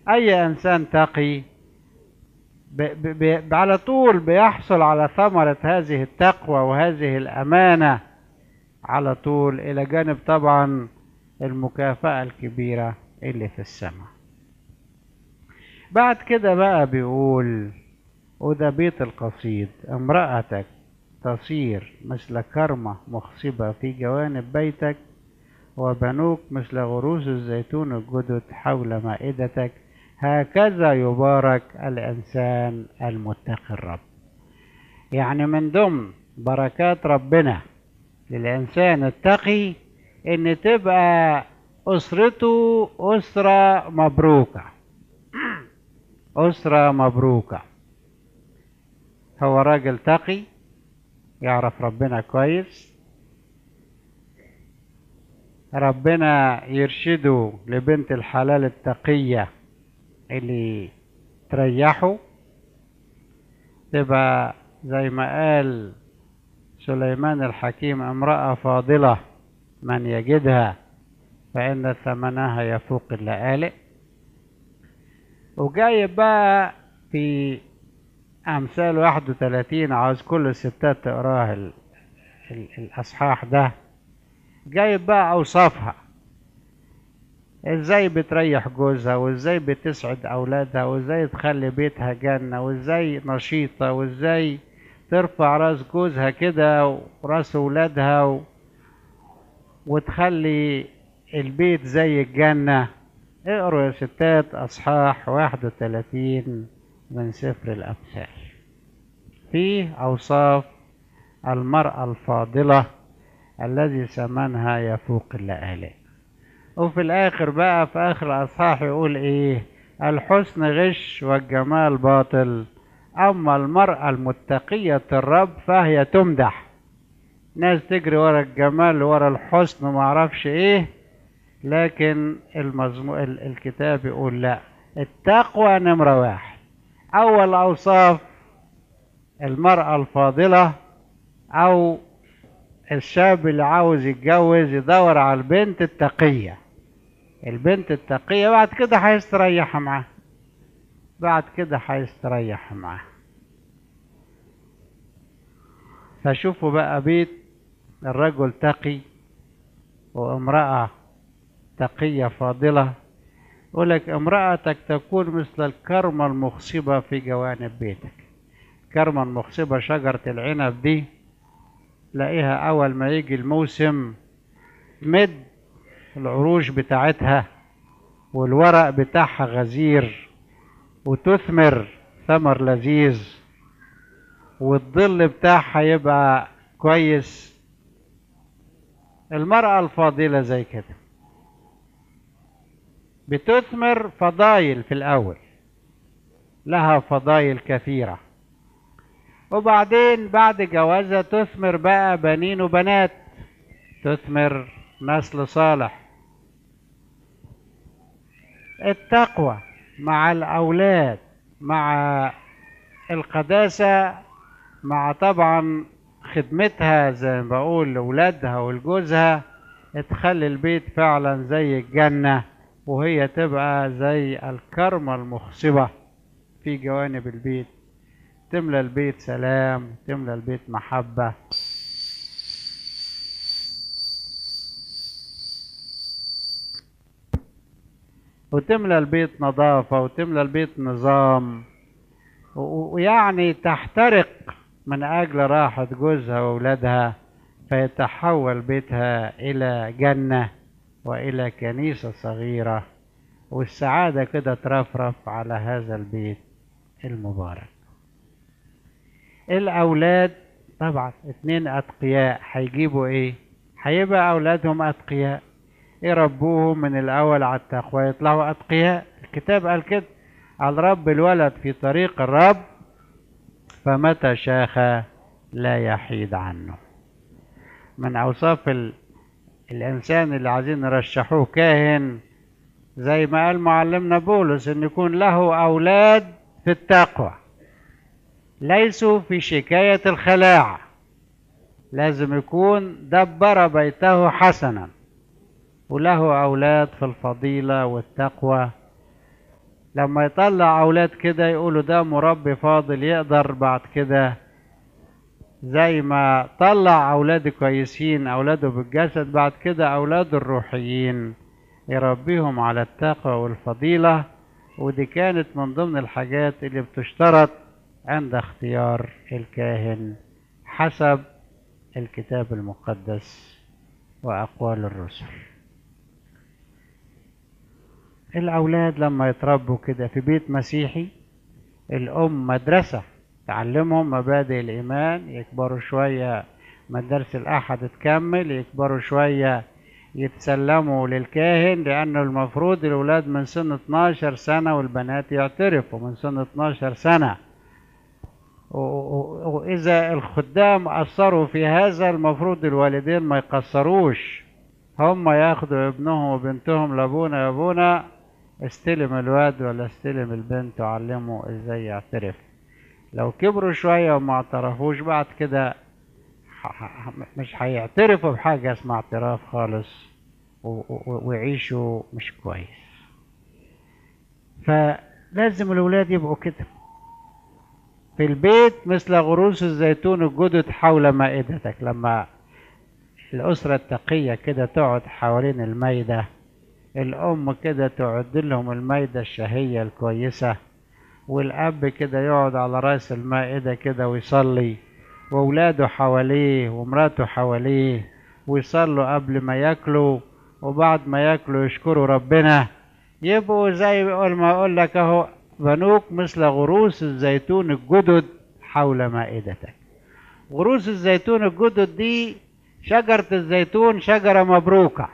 أي إنسان تقي ب ب ب على طول بيحصل على ثمرة هذه التقوى وهذه الأمانة على طول إلى جانب طبعا المكافأة الكبيرة اللي في السماء بعد كده بقى بيقول وده بيت القصيد امرأتك تصير مثل كرمة مخصبة في جوانب بيتك وبنوك مثل غروس الزيتون الجدد حول مائدتك هكذا يبارك الإنسان المتقي الرب يعني من ضمن بركات ربنا للإنسان التقي إن تبقى أسرته أسرة مبروكة أسرة مبروكة هو راجل تقي يعرف ربنا كويس ربنا يرشده لبنت الحلال التقية اللي تريحه تبقى زي ما قال سليمان الحكيم امرأة فاضلة من يجدها فإن ثمنها يفوق اللآلئ وجايب بقى في أمثال 31 عاوز كل الستات تقراه ال- ال- الأصحاح ده جايب بقى أوصافها ازاي بتريح جوزها وازاي بتسعد أولادها وازاي تخلي بيتها جنة وازاي نشيطة وازاي ترفع راس جوزها كده وراس ولادها و... وتخلي البيت زي الجنة اقروا يا ستات أصحاح 31 من سفر الأمثال فيه أوصاف المرأة الفاضلة الذي ثمنها يفوق اللآلئ وفي الآخر بقى في آخر الأصحاح يقول إيه الحسن غش والجمال باطل أما المرأة المتقية الرب فهي تمدح ناس تجري ورا الجمال ورا الحسن ومعرفش إيه لكن المزمو... ال- الكتاب يقول لا التقوى نمرة واحد أول أوصاف المرأة الفاضلة أو الشاب اللي عاوز يتجوز يدور على البنت التقية البنت التقية بعد كده هيستريح معاه بعد كده هيستريح معاه فشوفوا بقى بيت الرجل تقي وامرأة تقية فاضلة يقولك امرأتك تكون مثل الكرمة المخصبة في جوانب بيتك الكرمة المخصبة شجرة العنب دي تلاقيها أول ما يجي الموسم تمد العروش بتاعتها والورق بتاعها غزير وتثمر ثمر لذيذ والظل بتاعها يبقى كويس المرأة الفاضلة زي كده بتثمر فضايل في الأول لها فضايل كثيرة وبعدين بعد جوازها تثمر بقى بنين وبنات تثمر نسل صالح التقوى مع الأولاد مع القداسة مع طبعا خدمتها زي ما بقول لأولادها ولجوزها تخلي البيت فعلا زي الجنة وهي تبقى زي الكرمة المخصبة في جوانب البيت تملى البيت سلام تملى البيت محبة وتملى البيت نظافة وتملى البيت نظام و- ويعني تحترق من أجل راحة جوزها وأولادها فيتحول بيتها إلى جنة وإلى كنيسة صغيرة والسعادة كده ترفرف على هذا البيت المبارك الأولاد طبعا اتنين أتقياء هيجيبوا إيه؟ هيبقى أولادهم أتقياء يربوهم من الأول على التقوى يطلعوا أتقياء الكتاب قال كده على رب الولد في طريق الرب فمتى شاخ لا يحيد عنه من أوصاف ال... الإنسان اللي عايزين نرشحوه كاهن زي ما قال معلمنا بولس إن يكون له أولاد في التقوى ليسوا في شكاية الخلاعة لازم يكون دبر بيته حسنا وله أولاد في الفضيلة والتقوى لما يطلع أولاد كده يقولوا ده مربي فاضل يقدر بعد كده زي ما طلع أولاد كويسين أولاده بالجسد بعد كده أولاده الروحيين يربيهم على التقوى والفضيلة ودي كانت من ضمن الحاجات اللي بتشترط عند اختيار الكاهن حسب الكتاب المقدس وأقوال الرسل الأولاد لما يتربوا كده في بيت مسيحي الأم مدرسة تعلمهم مبادئ الإيمان يكبروا شوية مدارس الأحد تكمل يكبروا شوية يتسلموا للكاهن لأنه المفروض الأولاد من سن 12 سنة والبنات يعترفوا من سن 12 سنة وإذا الخدام أثروا في هذا المفروض الوالدين ما يقصروش هم ياخدوا ابنهم وبنتهم لابونا يا ابونا استلم الواد ولا استلم البنت وعلمه ازاي يعترف لو كبروا شوية وما اعترفوش بعد كده مش هيعترفوا بحاجة اسمها اعتراف خالص ويعيشوا مش كويس فلازم الولاد يبقوا كده في البيت مثل غروس الزيتون الجدد حول مائدتك لما الأسرة التقية كده تقعد حوالين المايدة الأم كده تعد لهم المايدة الشهية الكويسة والأب كده يقعد على رأس المائدة كده ويصلي وأولاده حواليه ومراته حواليه ويصلوا قبل ما ياكلوا وبعد ما ياكلوا يشكروا ربنا يبقوا زي ما أقول لك أهو بنوك مثل غروس الزيتون الجدد حول مائدتك غروس الزيتون الجدد دي شجرة الزيتون شجرة مبروكة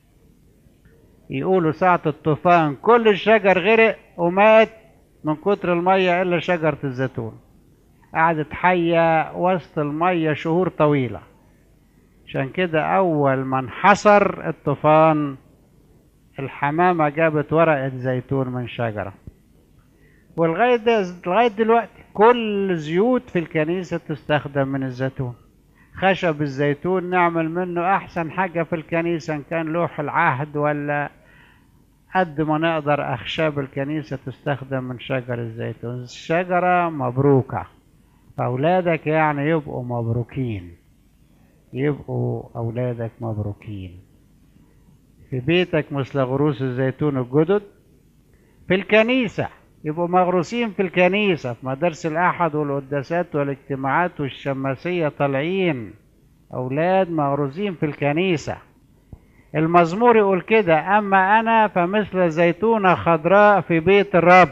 يقولوا ساعة الطوفان كل الشجر غرق ومات من كتر المية إلا شجرة الزيتون قعدت حية وسط المية شهور طويلة عشان كده أول ما انحصر الطوفان الحمامة جابت ورقة زيتون من شجرة ولغاية لغاية دلوقتي كل زيوت في الكنيسة تستخدم من الزيتون خشب الزيتون نعمل منه أحسن حاجة في الكنيسة إن كان لوح العهد ولا قد ما نقدر أخشاب الكنيسة تستخدم من شجر الزيتون الشجرة مبروكة فأولادك يعني يبقوا مبروكين يبقوا أولادك مبروكين في بيتك مثل غروس الزيتون الجدد في الكنيسة يبقوا مغروسين في الكنيسة في مدارس الأحد والقداسات والاجتماعات والشماسية طالعين أولاد مغروسين في الكنيسة المزمور يقول كده أما أنا فمثل زيتونة خضراء في بيت الرب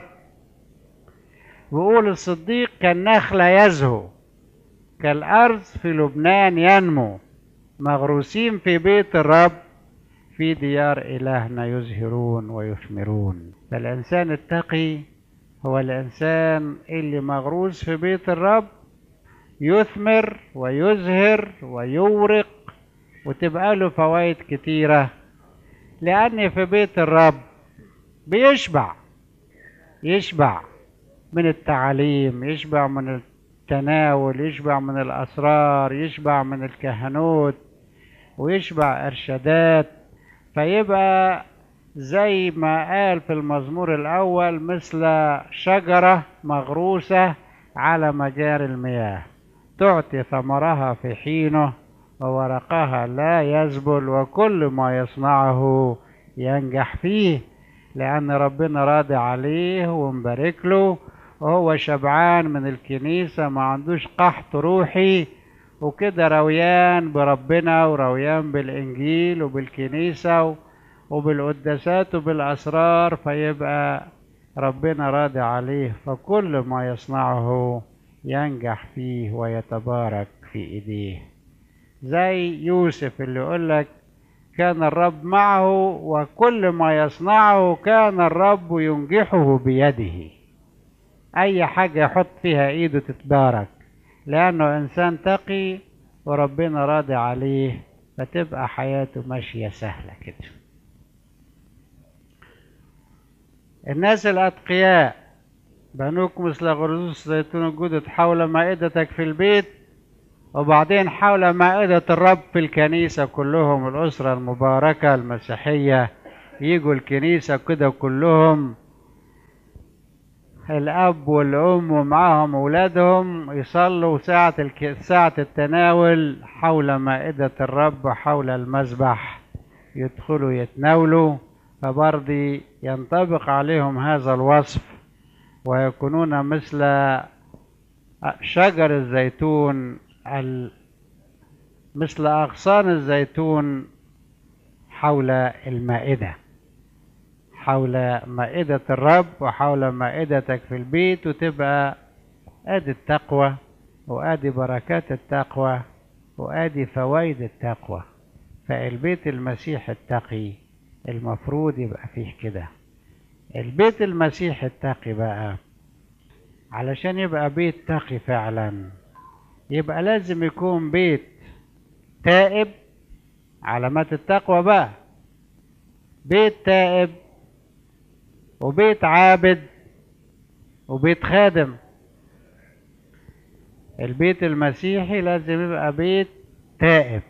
بيقول الصديق كالنخلة يزهو كالأرض في لبنان ينمو مغروسين في بيت الرب في ديار إلهنا يزهرون ويثمرون فالإنسان التقي هو الإنسان اللي مغروس في بيت الرب يثمر ويزهر ويورق وتبقى له فوائد كتيرة لأن في بيت الرب بيشبع يشبع من التعليم يشبع من التناول يشبع من الأسرار يشبع من الكهنوت ويشبع إرشادات فيبقى زي ما قال في المزمور الأول مثل شجرة مغروسة على مجاري المياه تعطي ثمرها في حينه وورقها لا يذبل وكل ما يصنعه ينجح فيه لأن ربنا راضي عليه ومبارك له وهو شبعان من الكنيسة ما عندوش قحط روحي وكده رويان بربنا ورويان بالإنجيل وبالكنيسة وبالقداسات وبالأسرار فيبقى ربنا راضي عليه فكل ما يصنعه ينجح فيه ويتبارك في إيديه زي يوسف اللي يقول لك كان الرب معه وكل ما يصنعه كان الرب ينجحه بيده أي حاجة يحط فيها إيده تتبارك لأنه إنسان تقي وربنا راضي عليه فتبقى حياته ماشية سهلة كده الناس الأتقياء بنوك مثل غرزوس زيتون الجدد حول مائدتك في البيت وبعدين حول مائدة الرب في الكنيسة كلهم الأسرة المباركة المسيحية يجوا الكنيسة كده كلهم الأب والأم ومعاهم أولادهم يصلوا ساعة الك... ساعة التناول حول مائدة الرب حول المذبح يدخلوا يتناولوا فبرضي ينطبق عليهم هذا الوصف ويكونون مثل شجر الزيتون ال... مثل أغصان الزيتون حول المائدة حول مائدة الرب وحول مائدتك في البيت وتبقى ادي التقوى وادي بركات التقوى وادي فوائد التقوى فالبيت المسيح التقي المفروض يبقى فيه كده البيت المسيح التقي بقى علشان يبقى بيت تقي فعلا يبقى لازم يكون بيت تائب علامات التقوى بقى بيت تائب وبيت عابد وبيت خادم البيت المسيحي لازم يبقى بيت تائب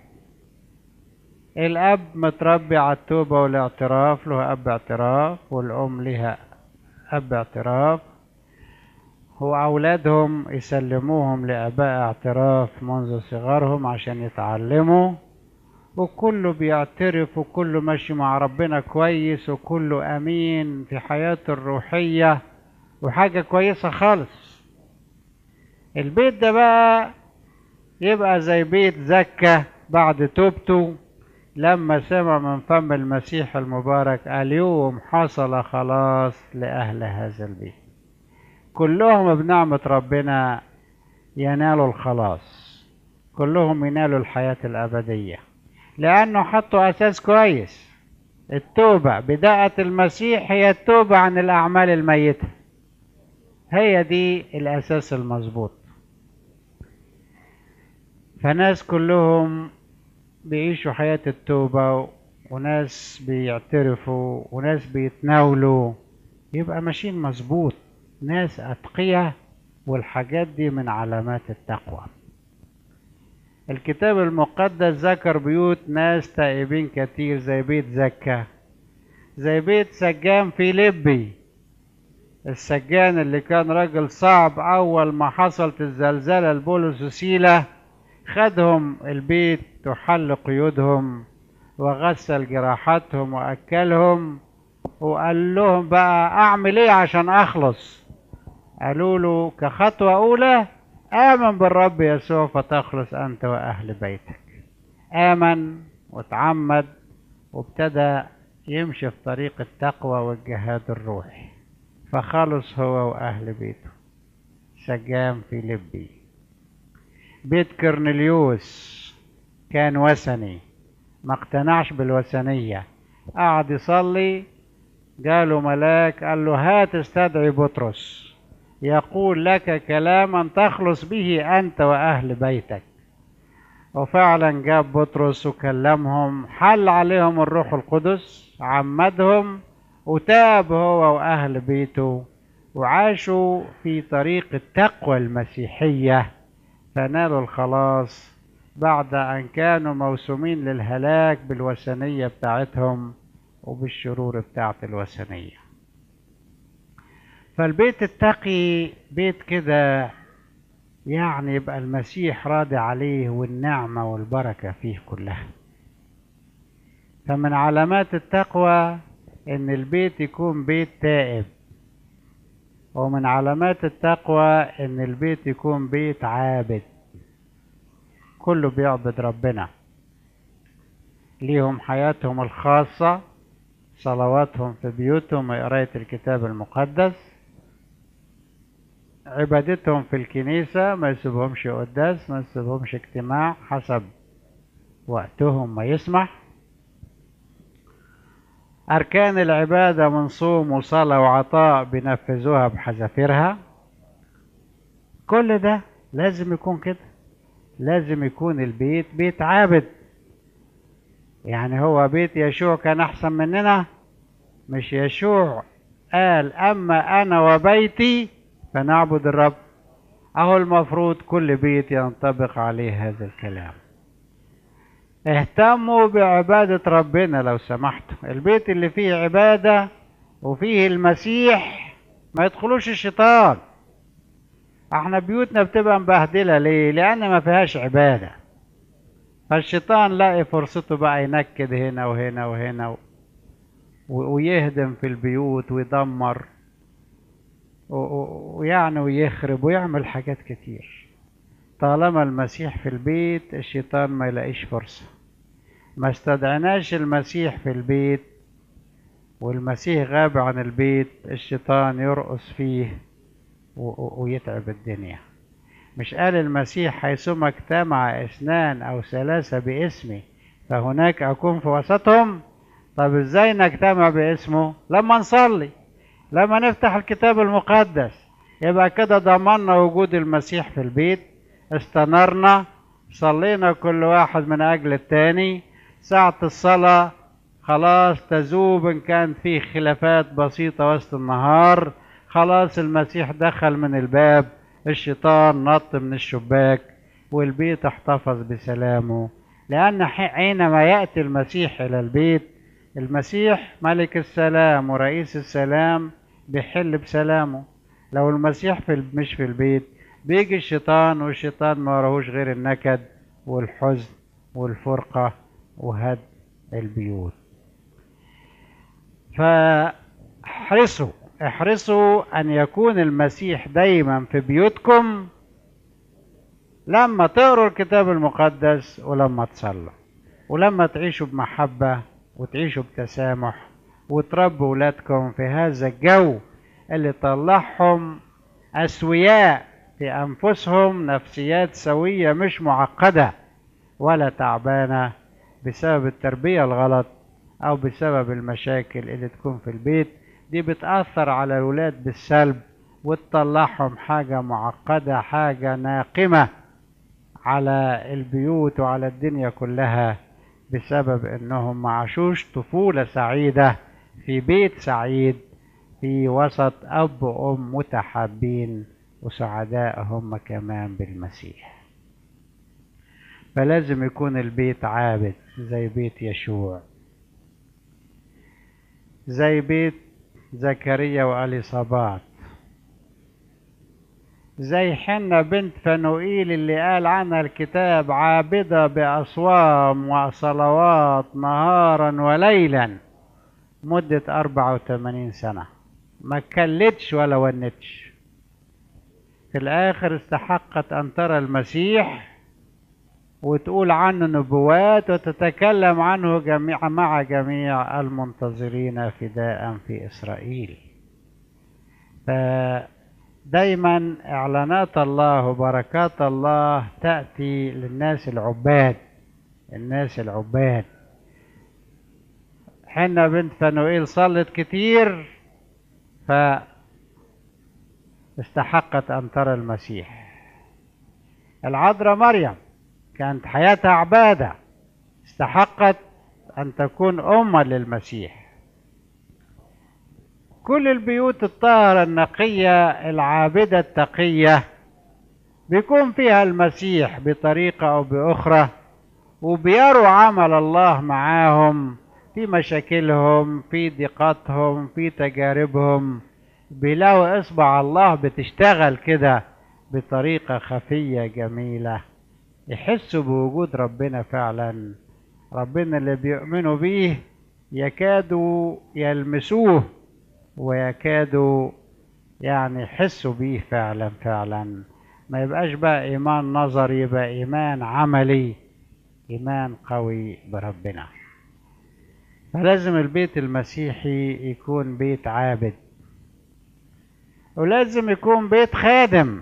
الأب متربي على التوبة والاعتراف له أب اعتراف والأم لها أب اعتراف وأولادهم يسلموهم لآباء اعتراف منذ صغرهم عشان يتعلموا وكله بيعترف وكله ماشي مع ربنا كويس وكله أمين في حياته الروحية وحاجة كويسة خالص البيت ده بقى يبقى زي بيت زكة بعد توبته لما سمع من فم المسيح المبارك اليوم حصل خلاص لأهل هذا البيت كلهم بنعمة ربنا ينالوا الخلاص كلهم ينالوا الحياة الأبدية لأنه حطوا أساس كويس التوبة بداءة المسيح هي التوبة عن الأعمال الميتة هي دي الأساس المظبوط فناس كلهم بيعيشوا حياة التوبة وناس بيعترفوا وناس بيتناولوا يبقى ماشيين مظبوط ناس أتقية والحاجات دي من علامات التقوى الكتاب المقدس ذكر بيوت ناس تائبين كتير زي بيت زكا زي بيت سجان في لبي السجان اللي كان راجل صعب أول ما حصلت الزلزلة البولس وسيلة خدهم البيت وحل قيودهم وغسل جراحاتهم وأكلهم وقال لهم بقى أعمل إيه عشان أخلص قالوا له كخطوة أولى آمن بالرب يسوع فتخلص أنت وأهل بيتك آمن وتعمد وابتدى يمشي في طريق التقوى والجهاد الروحي فخلص هو وأهل بيته سجام في لبي بيت كرنليوس كان وثني ما اقتنعش بالوثنية قعد يصلي جاله ملاك قال له هات استدعي بطرس يقول لك كلاما تخلص به أنت وأهل بيتك وفعلا جاب بطرس وكلمهم حل عليهم الروح القدس عمدهم وتاب هو وأهل بيته وعاشوا في طريق التقوى المسيحية فنالوا الخلاص بعد أن كانوا موسومين للهلاك بالوثنية بتاعتهم وبالشرور بتاعت الوثنية فالبيت التقي بيت كده يعني يبقى المسيح راضي عليه والنعمة والبركة فيه كلها فمن علامات التقوى ان البيت يكون بيت تائب ومن علامات التقوى ان البيت يكون بيت عابد كله بيعبد ربنا ليهم حياتهم الخاصة صلواتهم في بيوتهم وقراية الكتاب المقدس عبادتهم في الكنيسة ما يسيبهمش قداس ما يسيبهمش اجتماع حسب وقتهم ما يسمح أركان العبادة من صوم وصلاة وعطاء بينفذوها بحذافيرها كل ده لازم يكون كده لازم يكون البيت بيت عابد يعني هو بيت يشوع كان أحسن مننا مش يشوع قال أما أنا وبيتي فنعبد الرب أهو المفروض كل بيت ينطبق عليه هذا الكلام اهتموا بعبادة ربنا لو سمحتوا البيت اللي فيه عبادة وفيه المسيح ما يدخلوش الشيطان احنا بيوتنا بتبقى مبهدله ليه لان ما فيهاش عباده فالشيطان لاقي فرصته بقى ينكد هنا وهنا وهنا و... ويهدم في البيوت ويدمر ويعني ويخرب ويعمل حاجات كتير طالما المسيح في البيت الشيطان ما يلاقيش فرصة ما استدعناش المسيح في البيت والمسيح غاب عن البيت الشيطان يرقص فيه ويتعب الدنيا مش قال المسيح حيثما اجتمع اثنان او ثلاثة باسمي فهناك اكون في وسطهم طب ازاي نجتمع باسمه لما نصلي لما نفتح الكتاب المقدس يبقى كده ضمننا وجود المسيح في البيت استنرنا صلينا كل واحد من اجل التاني ساعة الصلاة خلاص تذوب ان كان في خلافات بسيطة وسط النهار خلاص المسيح دخل من الباب الشيطان نط من الشباك والبيت احتفظ بسلامه لأن حينما يأتي المسيح إلى البيت المسيح ملك السلام ورئيس السلام بيحل بسلامه لو المسيح في مش في البيت بيجي الشيطان والشيطان ما وراهوش غير النكد والحزن والفرقة وهد البيوت فاحرصوا احرصوا أن يكون المسيح دايما في بيوتكم لما تقروا الكتاب المقدس ولما تصلوا ولما تعيشوا بمحبة وتعيشوا بتسامح وتربوا ولادكم في هذا الجو اللي طلعهم أسوياء في أنفسهم نفسيات سوية مش معقدة ولا تعبانة بسبب التربية الغلط أو بسبب المشاكل اللي تكون في البيت دي بتأثر على الولاد بالسلب وتطلعهم حاجة معقدة حاجة ناقمة على البيوت وعلى الدنيا كلها بسبب انهم ما عاشوش طفولة سعيدة في بيت سعيد في وسط اب وام متحابين وسعداء هم كمان بالمسيح فلازم يكون البيت عابد زي بيت يشوع زي بيت زكريا وأليصابات زي حنة بنت فنوئيل اللي قال عنها الكتاب عابدة بأصوام وصلوات نهارا وليلا مدة أربعة وثمانين سنة ما كلتش ولا ونتش في الآخر استحقت أن ترى المسيح وتقول عنه نبوات وتتكلم عنه جميع مع جميع المنتظرين فداء في إسرائيل فدايما إعلانات الله وبركات الله تأتي للناس العباد الناس العباد حنا بنت فنوئيل صلت كتير فاستحقت أن ترى المسيح العذراء مريم كانت حياتها عبادة استحقت أن تكون أما للمسيح كل البيوت الطاهرة النقية العابدة التقية بيكون فيها المسيح بطريقة أو بأخرى وبيروا عمل الله معاهم في مشاكلهم في ضيقاتهم في تجاربهم بيلاقوا إصبع الله بتشتغل كده بطريقة خفية جميلة يحسوا بوجود ربنا فعلا ربنا اللي بيؤمنوا بيه يكادوا يلمسوه ويكادوا يعني يحسوا بيه فعلا فعلا ما يبقاش بقى ايمان نظري يبقى ايمان عملي ايمان قوي بربنا فلازم البيت المسيحي يكون بيت عابد ولازم يكون بيت خادم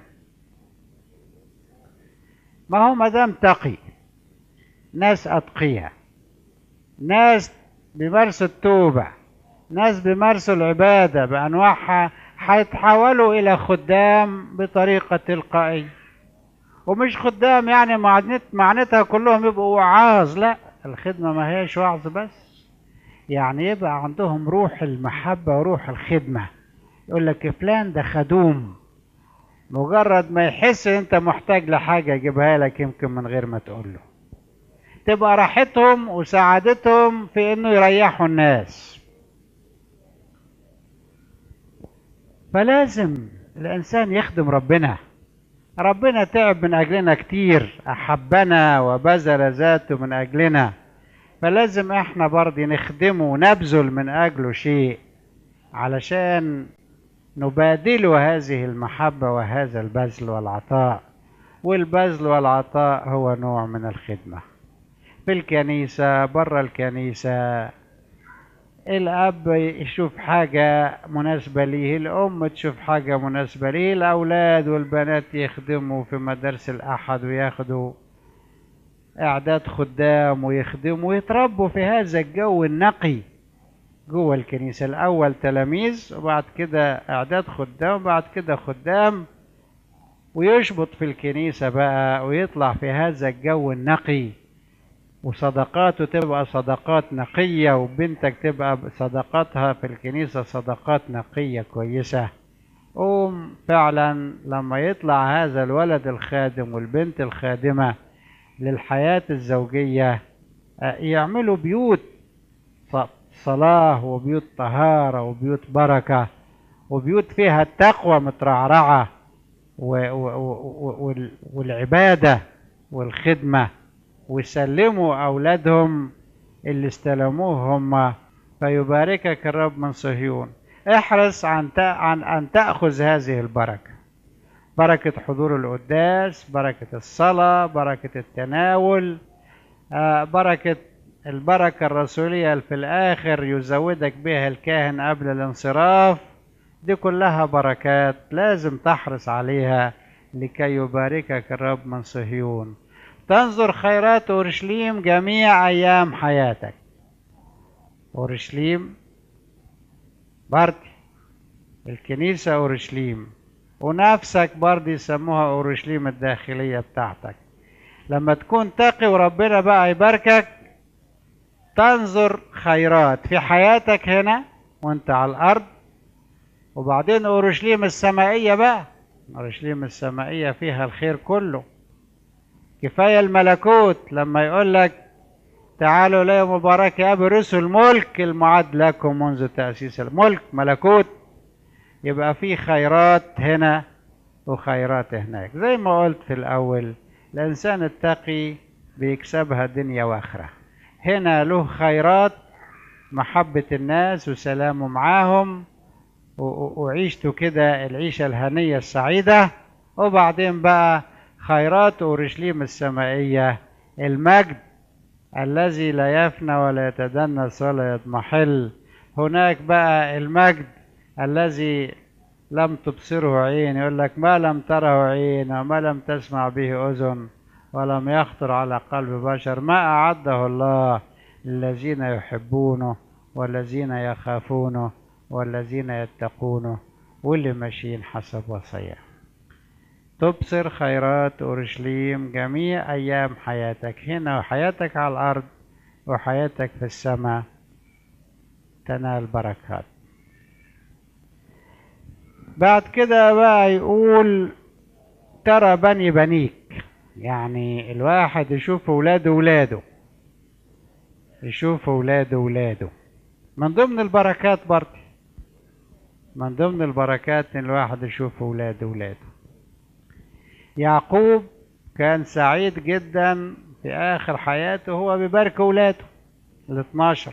ما هو مدام تقي ناس أتقياء ناس بيمارسوا التوبة ناس بيمارسوا العبادة بأنواعها هيتحولوا إلى خدام بطريقة تلقائية ومش خدام يعني معنت معناتها كلهم يبقوا وعاظ لا الخدمة ما هيش وعظ بس يعني يبقى عندهم روح المحبة وروح الخدمة يقول لك فلان ده خدوم مجرد ما يحس انت محتاج لحاجة يجيبها لك يمكن من غير ما تقول له تبقى راحتهم وسعادتهم في انه يريحوا الناس فلازم الإنسان يخدم ربنا ربنا تعب من أجلنا كتير أحبنا وبذل ذاته من أجلنا فلازم احنا برضه نخدمه ونبذل من أجله شيء علشان نبادل هذه المحبة وهذا البذل والعطاء والبذل والعطاء هو نوع من الخدمة في الكنيسة برا الكنيسة الأب يشوف حاجة مناسبة ليه الأم تشوف حاجة مناسبة ليه الأولاد والبنات يخدموا في مدارس الأحد وياخدوا إعداد خدام ويخدموا ويتربوا في هذا الجو النقي جوه الكنيسة الأول تلاميذ وبعد كده إعداد خدام وبعد كده خدام ويشبط في الكنيسة بقى ويطلع في هذا الجو النقي وصداقاته تبقى صداقات نقية وبنتك تبقى صداقاتها في الكنيسة صداقات نقية كويسة قوم فعلا لما يطلع هذا الولد الخادم والبنت الخادمة للحياة الزوجية يعملوا بيوت صلاة وبيوت طهارة وبيوت بركة وبيوت فيها التقوى مترعرعة والعبادة والخدمة ويسلموا أولادهم اللي استلموه هم فيباركك الرب من صهيون احرص عن عن أن تأخذ هذه البركة بركة حضور القداس بركة الصلاة بركة التناول بركة البركة الرسولية اللي في الآخر يزودك بها الكاهن قبل الانصراف دي كلها بركات لازم تحرص عليها لكي يباركك الرب من صهيون تنظر خيرات أورشليم جميع أيام حياتك أورشليم برضه الكنيسة أورشليم ونفسك برضه يسموها أورشليم الداخلية بتاعتك لما تكون تقي وربنا بقى يباركك تنظر خيرات في حياتك هنا وانت على الأرض وبعدين أورشليم السمائية بقى أورشليم السمائية فيها الخير كله كفاية الملكوت لما يقول لك تعالوا لي مبارك يا أبي رسل الملك المعد لكم منذ تأسيس الملك ملكوت يبقى في خيرات هنا وخيرات هناك زي ما قلت في الأول الإنسان التقي بيكسبها دنيا وآخرة هنا له خيرات محبة الناس وسلامه معاهم وعيشته كده العيشة الهنية السعيدة وبعدين بقى خيرات أورشليم السمائية المجد الذي لا يفنى ولا يتدنس ولا يضمحل هناك بقى المجد الذي لم تبصره عين يقول لك ما لم تره عين وما لم تسمع به أذن ولم يخطر على قلب بشر ما أعده الله للذين يحبونه والذين يخافونه والذين يتقونه واللي ماشيين حسب وصيه تبصر خيرات أورشليم جميع أيام حياتك هنا وحياتك على الأرض وحياتك في السماء تنال بركات بعد كده بقى يقول ترى بني بنيك يعني الواحد يشوف ولاده ولاده يشوف ولاده ولاده من ضمن البركات برضه من ضمن البركات ان الواحد يشوف ولاده ولاده يعقوب كان سعيد جدا في آخر حياته هو بيبارك ولاده ال 12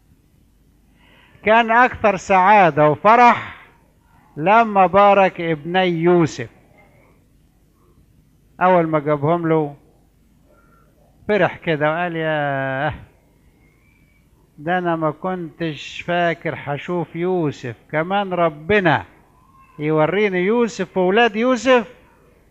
كان أكثر سعادة وفرح لما بارك ابني يوسف أول ما جابهم له فرح كده وقال يا ده أنا ما كنتش فاكر هشوف يوسف كمان ربنا يوريني يوسف وولاد يوسف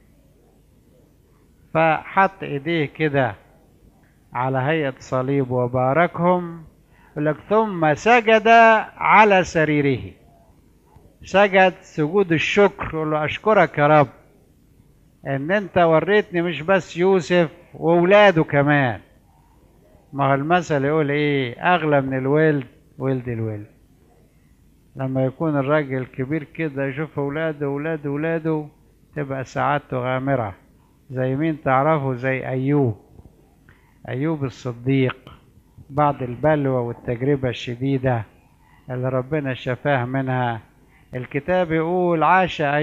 فحط ايديه كده على هيئة صليب وباركهم لك ثم سجد على سريره سجد سجود الشكر يقول له اشكرك يا رب ان انت وريتني مش بس يوسف واولاده كمان ما هو المثل يقول ايه اغلى من الولد ولد الولد لما يكون الراجل كبير كده يشوف اولاده اولاده اولاده تبقى سعادته غامره زي مين تعرفه زي أيوب أيوب الصديق بعد البلوى والتجربة الشديدة اللي ربنا شفاه منها الكتاب يقول عاش